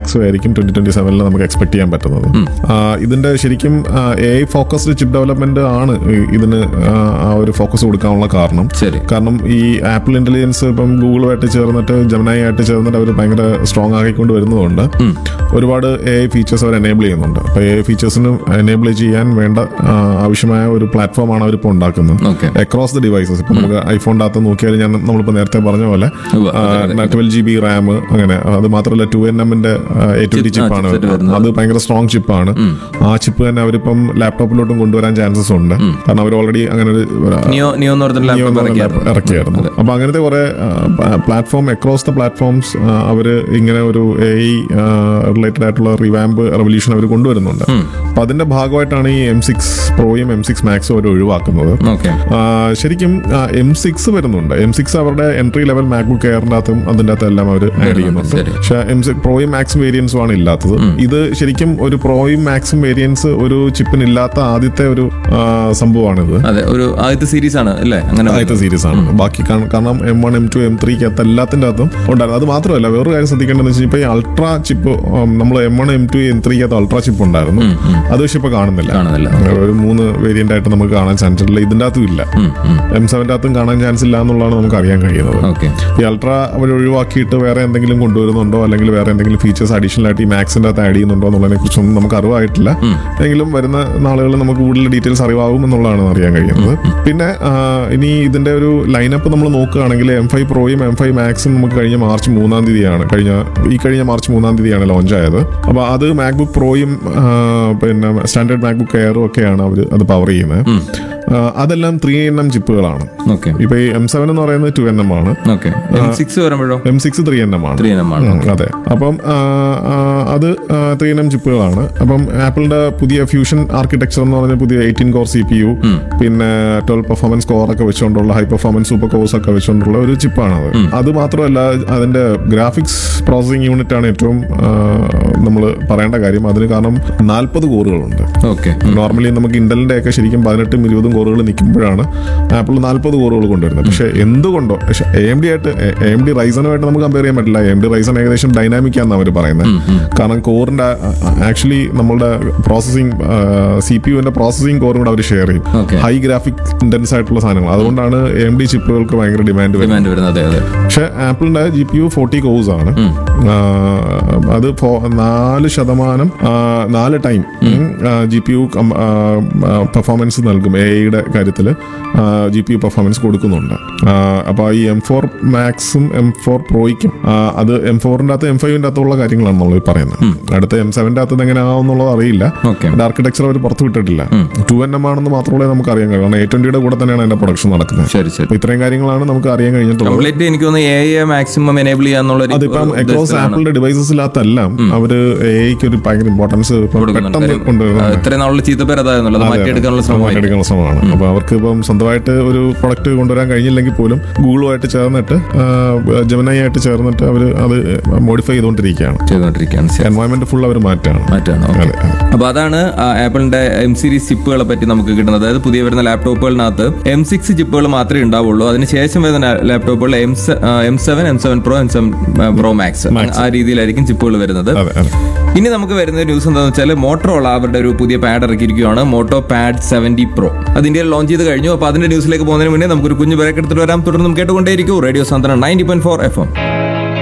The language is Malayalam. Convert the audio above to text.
മാക്സും ആയിരിക്കും ട്വന്റി ട്വന്റി സെവനിൽ നമുക്ക് എക്സ്പെക്ട് ചെയ്യാൻ പറ്റുന്നത് ആ, ഇതിന്റെ ശരിക്കും A I focused chip development ആണ് ഈ- ഇതിന് ആ, ആ ഒരു ഫോക്കസ് കൊടുക്കാനുള്ള കാരണം ശരി കാരണം ഈ ആപ്പിൾ ഇന്റലിജൻസ് ഇപ്പം ഗൂഗിളുമായിട്ട് ചേർന്നിട്ട് ജമനായി ആയിട്ട് ചേർന്നിട്ട് അവർ ഭയങ്കര സ്ട്രോങ് ആക്കിക്കൊണ്ട് വരുന്നതുകൊണ്ട് ഒരുപാട് എ ഐ ഫീച്ചേഴ്സ് അവർ എനേബിൾ ചെയ്യുന്നുണ്ട് അപ്പോൾ എ ഐ ഫീച്ചേഴ്സിന് എനേബിൾ ചെയ്യാൻ വേണ്ട ആ, ആവശ്യമായ ഒരു പ്ലാറ്റ്ഫോമാണ് അവരിപ്പോൾ ഉണ്ടാക്കുന്നത് ഓക്കെ അക്രോസ് ദ ഡിവൈസസ് ഇപ്പൊ നമുക്ക് ഐഫോണിന്റെ അകത്ത് നോക്കിയാൽ ഞാൻ നമ്മളിപ്പോൾ നേരത്തെ പറഞ്ഞ പോലെ ഉവ്വ്, അതെ, ട്വൽവ് ജി ബി റാം അങ്ങനെ അത് മാത്രമല്ല ടു എൻ എമ്മിന്റെ എ ട്വന്റി ചിപ്പാണ് chipset വരുന്നത്. അത് ഭയങ്കര സ്ട്രോങ് ചിപ്പാണ് ആ ചിപ്പ് തന്നെ അവരിപ്പം ലാപ്ടോപ്പിലോട്ടും കൊണ്ടുവരാൻ ചാൻസസ് ഉണ്ട് കാരണം അവർ ഓൾറെഡി അങ്ങനെ ഒരു നിയോ നിയോ എന്ന് പറഞ്ഞിട്ട് Neo ലാപ്ടോപ്പ് എന്ന് പറഞ്ഞ ഇറക്കിയായിരുന്നു app ഇറക്കിയായിരുന്നു അപ്പൊ അങ്ങനത്തെ കുറെ പ്ലാറ്റ്ഫോം അക്രോസ് ദ പ്ലാറ്റ്ഫോംസ് അവര് ഇങ്ങനെ ഒരു എ ഐ റിലേറ്റഡ് ആയിട്ടുള്ള റിവാമ്പ് റെവല്യൂഷൻ അവർ കൊണ്ടുവരുന്നുണ്ട് അപ്പൊ അതിന്റെ ഭാഗമായിട്ടാണ് ഈ എം സിക്സ് പ്രോയും എം സിക്സ് മാക്സും അവർ ഒഴിവാക്കുന്നത് ഓക്കെ ആ, ശരിക്കും എം സിക്സ് വരുന്നുണ്ട് എം സിക്സ് അവരുടെ എൻട്രി ലെവൽ മാക്ബുക്ക് എയറിന്റെ അകത്തും അതിന്റെ അകത്ത് എല്ലാം അവർ ആഡ് ചെയ്യുന്നുണ്ട് ശരി. പക്ഷെ എം സിക്സ് പ്രോയും മാക്സും വേരിയൻസും ആണ് ഇല്ലാത്തത് ഇത് ശരിക്കും ഒരു പ്രോയും മാക്സും വേരിയൻസ് ഒരു ചിപ്പിന് ഇല്ലാത്ത ആദ്യത്തെ ഒരു ആ, സംഭവമാണിത് അതെ ഒരു ആദ്യത്തെ സീരീസ് ആണ് അല്ലേ അങ്ങനെ ആദ്യത്തെ സീരീസ് ആണ് ബാക്കി കാ- കാരണം M one M two M ത്രീക്ക് അകത്ത് എല്ലാത്തിന്റെ അകത്തും ഉണ്ടായിരുന്നു അത് മാത്രമല്ല വേറൊരു കാര്യം ശ്രദ്ധിക്കേണ്ടതെന്ന് വെച്ചാൽ ഇപ്പൊ ഈ അൾട്രാ ചിപ്പ് നമ്മൾ M one M two M ത്രീക്ക് അകത്ത് അൾട്രാ ചിപ്പ് ഉണ്ടായിരുന്നു അത് പക്ഷെ ഇപ്പൊ കാണുന്നില്ല കാണുന്നില്ല ഒരു മൂന്ന് വേരിയന്റ് ആയിട്ട് നമുക്ക് കാണാൻ ചാൻസ് ഇല്ല ഇതിന്റെ അകത്തും ഇല്ല എം സെവന്റെ അകത്തും കാണാൻ ചാൻസ് ഇല്ല എന്നുള്ളതാണ് നമുക്ക് അറിയാൻ കഴിയുന്നത് ഓക്കെ ഈ അൾട്രാ അവർ ഒഴിവാക്കിയിട്ട് വേറെ എന്തെങ്കിലും കൊണ്ടുവരുന്നുണ്ടോ അല്ലെങ്കിൽ വേറെ എന്തെങ്കിലും ഫീച്ചേഴ്സ് അഡീഷണൽ ആയിട്ട് ഈ മാക്സിന്റെ അകത്ത് ആഡ് ചെയ്യുന്നുണ്ടോ എന്നുള്ളതിനെ കുറിച്ചൊന്നും നമുക്ക് അറിവായിട്ടില്ല എങ്കിലും വരുന്ന നാളുകളിൽ നമുക്ക് കൂടുതൽ ഡീറ്റെയിൽസ് അറിവാകും എന്നുള്ളതാണ് അറിയാൻ കഴിയുന്നത് പിന്നെ ആ, ഇനി ഇതിന്റെ ഒരു ലൈനപ്പ് നമ്മൾ നോക്കുകയാണെങ്കിൽ എം ഫൈവ് പ്രോയും എം ഫൈവ് മാക്സും നമുക്ക് കഴിഞ്ഞ മാർച്ച് മൂന്നാം തീയതിയാണ് കഴിഞ്ഞ ഈ കഴിഞ്ഞ മാർച്ച് മൂന്നാം തീയതിയാണ് ലോഞ്ച് ആയത് അപ്പോൾ അത് മാക്ബുക്ക് പ്രോയും ആ, പിന്നെ സ്റ്റാൻഡേർഡ് മാക്ബുക്ക് എയറും ഒക്കെയാണ് അവർ അത് പവർ ചെയ്യുന്നത് ആ, അതെല്ലാം ത്രീ എൻ എം ചിപ്പുകളാണ് ഓക്കെ ഇപ്പൊ ഈ എം സെവൻ എന്ന് പറയുന്നത് ടു എൻ എം ആണ് ഓക്കെ എം സിക്സ് വരുമ്പോഴോ M six three N M ആണ് ത്രീ എം ആണ് ഉം, അതെ അപ്പം ആ, ആ, അത് ത്രീ എൻ എം ചിപ്പുകളാണ് അപ്പം ആപ്പിളിന്റെ പുതിയ ഫ്യൂഷൻ ആർക്കിടെക്ചർ എന്ന് പറഞ്ഞ പുതിയ eighteen core C P U പിന്നെ ട്വൽവ് പെർഫോമൻസ് കോർ ഒക്കെ വെച്ചുകൊണ്ടുള്ള ഹൈ പെർഫോമൻസ് സൂപ്പർ കോഴ്സ് ഒക്കെ വെച്ചുകൊണ്ടുള്ള ഒരു ചിപ്പാണ് അത് അത് മാത്രമല്ല അതിന്റെ ഗ്രാഫിക്സ് പ്രോസസിംഗ് യൂണിറ്റ് ആണ് ഏറ്റവും നമ്മൾ പറയേണ്ട കാര്യം അതിന് കാരണം നാൽപ്പത് കോറുകളുണ്ട് ഓക്കെ നോർമലി നമുക്ക് ഇന്റലിന്റെ ഒക്കെ ശരിക്കും പതിനെട്ടും ഇരുപതും കോറുകൾ നിൽക്കുമ്പോഴാണ് ആപ്പിൾ നാൽപ്പത് കോറുകൾ കൊണ്ടുവരുന്നത് പക്ഷെ എന്തുകൊണ്ടോ പക്ഷെ എ എം ഡി ആയിട്ട് എ എം ഡി റൈസനുമായിട്ട് നമുക്ക് കമ്പയർ ചെയ്യാൻ പറ്റില്ല എ എം ഡി റൈസൺ ഏകദേശം ഡൈനാമിക് ആണെന്ന് അവർ പറയുന്നത് കാരണം കോറിന്റെ ആക്ച്വലി നമ്മളുടെ പ്രോസസിങ് സി പി യുവിന്റെ പ്രോസസിങ് കോറും കൂടെ അവർ ഷെയർ ചെയ്യും Okay. ഹൈ ഗ്രാഫിക് ഇന്റൻസ് ആയിട്ടുള്ള സാധനങ്ങൾ അതുകൊണ്ടാണ് എ എം ഡി ചിപ്പുകൾക്ക് ഭയങ്കര ഡിമാൻഡ് വരുന്നത് ഡിമാൻഡ് വരുന്നത് അതെ അതെ പക്ഷെ ആപ്പിളിന്റെ G P U forty cores ആണ് ആ, അത് ഫോ- നാല് ശതമാനം ആ, നാല് time G P U performance നൽകും എ ഐയുടെ കാര്യത്തിൽ ജി പി യു പെർഫോമൻസ് കൊടുക്കുന്നുണ്ട് അപ്പോൾ ഈ എം ഫോർ മാക്സും എം ഫോർ പ്രോയ്ക്കും അത് എം ഫോറിന്റെ അകത്ത് എം ഫൈവിന്റെ അകത്തുള്ള കാര്യങ്ങളാണ് നമ്മൾ ഈ പറയുന്നത് അടുത്ത എം സെവന്റെ അകത്ത് എങ്ങനെ ആവുന്നുള്ളത് അറിയില്ല ഓക്കെ ആർക്കിടെക്ചർ അവർ പുറത്തു വിട്ടിട്ടില്ല ടു എൻ എം ആണെന്ന് മാത്രമേ നമുക്ക് അറിയാൻ കഴിയും കാരണം എ ട്വന്റിയുടെ കൂടെ തന്നെയാണ് അതിന്റെ പ്രൊഡക്ഷൻ നടക്കുന്നത് ശരി ശരി അപ്പൊ ഇത്രയും കാര്യങ്ങളാണ് നമുക്ക് അറിയാൻ കഴിഞ്ഞിട്ടുള്ളത് കംപ്ലീറ്റ് എനിക്ക് തോന്നുന്നു എ മാക്സിമം എനേബിൾ ചെയ്യാന്നുള്ള ഒരു അതിപ്പം അക്രോസ് ആപ്പിളിന്റെ ഡിവൈസസിനകത്തെല്ലാം അവര് എക്ക് ഒരു ഭയങ്കര ഇമ്പോർട്ടൻസ് പെട്ടെന്ന് കൊണ്ടുവരുന്നത് ഇത്രയും നാളുള്ള ചീത്തപ്പേര് അതായിരുന്നല്ലോ അത് മാറ്റിയെടുക്കാനുള്ള ശ്രമമായി മാറ്റിയെടുക്കുന്ന ശ്രമമാണ് അപ്പൊ അവർക്ക് ഇപ്പം സ്വന്തമായിട്ട് ഒരു പ്രൊഡക്റ്റ് കൊണ്ടുവരാൻ കഴിഞ്ഞില്ലെങ്കിൽ പോലും ഗൂഗിളുമായിട്ട് ചേർന്നിട്ട് ജമനായി ആയിട്ട് ചേർന്നിട്ട് അവർ അത് മോഡിഫൈ ചെയ്തുകൊണ്ടിരിക്കുകയാണ് ചെയ്തുകൊണ്ടിരിക്കുകയാണ് ശരി. എൻവയോൺമെന്റ് ഫുൾ അവർ മാറ്റാണ് മാറ്റാണ് ഓക്കെ അതെ, അതെ. അപ്പൊ അതാണ് ആ, ആപ്പിളിന്റെ എം സീരീസ് ചിപ്പുകളെ പറ്റി നമുക്ക് കിട്ടുന്നത് അതായത് പുതിയ വരുന്ന ലാപ്ടോപ്പുകളിനകത്ത് എം സിക്സ് ചിപ്പുകൾ മാത്രമേ ഉണ്ടാവുള്ളൂ അതിനുശേഷം വരുന്ന ലാപ്ടോപ്പുകൾ M M seven M seven pro M seven pro max ആ രീതിയിലായിരിക്കും ചിപ്പുകൾ വരുന്നത് അതെ അതെ ഇനി നമുക്ക് വരുന്ന ന്യൂസ് എന്താണെന്ന് വെച്ചാൽ മോട്ടറോള അവരുടെ ഒരു പുതിയ പാഡ് ഇറക്കിയിരിക്കുകയാണ് മോട്ടോ പാഡ് സെവന്റി പ്രോ അത് ഇന്ത്യയിൽ ലോഞ്ച് ചെയ്ത് കഴിഞ്ഞു അപ്പോൾ അതിന്റെ ന്യൂസിലേക്ക് പോകുന്നതിന് മുന്നേ നമുക്കൊരു കുഞ്ഞു ബ്രേക്ക് എടുത്തിട്ട് വരാം തുടർന്നും കേട്ടുകൊണ്ടേയിരിക്കും radio Santhwanam ninety point four F M